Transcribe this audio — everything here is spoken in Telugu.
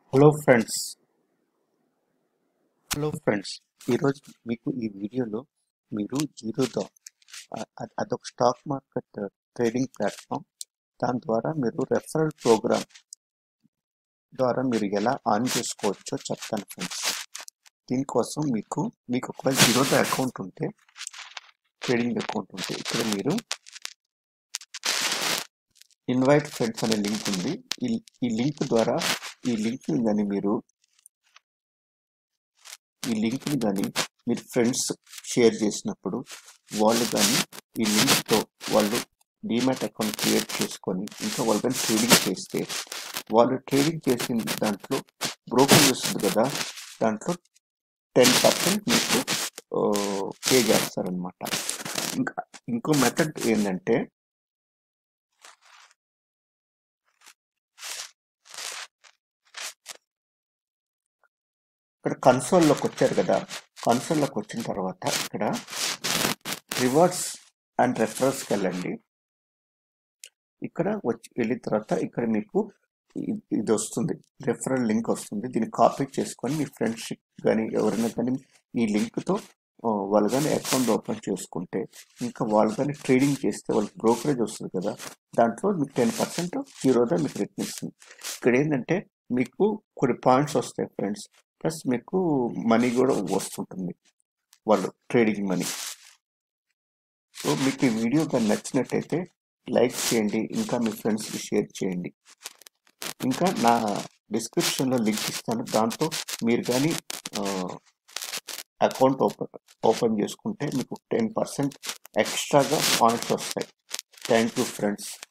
హలో ఫ్రెండ్స్ హలో ఫ్రెండ్స్ ఈరోజు మీకు ఈ వీడియోలో మీరు జీరోదా అ- అ- అదొక స్టాక్ మార్కెట్ ట్రేడింగ్ ప్లాట్ఫామ్ దాని ద్వారా మీరు రెఫరల్ ప్రోగ్రామ్ ద్వారా మీరు ఎలా ఆన్ చేసుకోవచ్చో చెప్తాను ఫ్రెండ్స్ దీనికోసం మీకు మీకు ఒకవేళ జీరోదా అకౌంట్ ఉంటే ట్రేడింగ్ అకౌంట్ ఉంటే ఇక్కడ మీరు ఇన్వైట్ ఫ్రెండ్స్ అనే లింక్ ఉంది ఈ ఈ లింక్ ద్వారా ఈ లింక్ కానీ మీరు ఈ లింక్ని కానీ మీరు ఫ్రెండ్స్ షేర్ చేసినప్పుడు వాళ్ళు కానీ ఈ లింక్తో వాళ్ళు డీమ్యాట్ అకౌంట్ క్రియేట్ చేసుకొని ఇంకా వాళ్ళు కానీ ట్రేడింగ్ చేస్తే వాళ్ళు ట్రేడింగ్ చేసిన దాంట్లో బ్రోకర్ వస్తుంది కదా దాంట్లో టెన్ పర్సెంట్ మీకు పే చేస్తారనమాట ఇంకా ఇంకో మెథడ్ ఏంటంటే ఇక్కడ కన్సోల్లోకి వచ్చారు కదా కన్సోల్లోకి వచ్చిన తర్వాత ఇక్కడ రివార్డ్స్ అండ్ రెఫరల్స్కి వెళ్ళండి ఇక్కడ వచ్చి వెళ్ళిన తర్వాత ఇక్కడ మీకు ఇ- ఇది వస్తుంది రెఫరల్ లింక్ వస్తుంది దీన్ని కాపీ చేసుకొని మీ ఫ్రెండ్షిప్ కానీ ఎవరైనా కానీ ఈ లింక్తో వాళ్ళు కానీ అకౌంట్ ఓపెన్ చేసుకుంటే ఇంకా వాళ్ళు కానీ ట్రేడింగ్ చేస్తే వాళ్ళకి బ్రోకరేజ్ వస్తుంది కదా దాంట్లో మీకు టెన్ పర్సెంట్ జీరోదా మీకు రిటర్న్ ఇస్తుంది ఇక్కడ ఏంటంటే మీకు కొన్ని పాయింట్స్ వస్తాయి ఫ్రెండ్స్ ప్లస్ మీకు మనీ కూడా వస్తుంటుంది వాళ్ళు ట్రేడింగ్ మనీ సో మీకు ఈ వీడియో కానీ నచ్చినట్టయితే లైక్ చేయండి ఇంకా మీ ఫ్రెండ్స్కి షేర్ చేయండి ఇంకా నా డిస్క్రిప్షన్లో లింక్ ఇస్తాను దాంతో మీరు కానీ అకౌంట్ ఓపెన్ ఓపెన్ చేసుకుంటే మీకు టెన్ పర్సెంట్ ఎక్స్ట్రాగా పాయింట్స్ వస్తాయి థ్యాంక్ యూ ఫ్రెండ్స్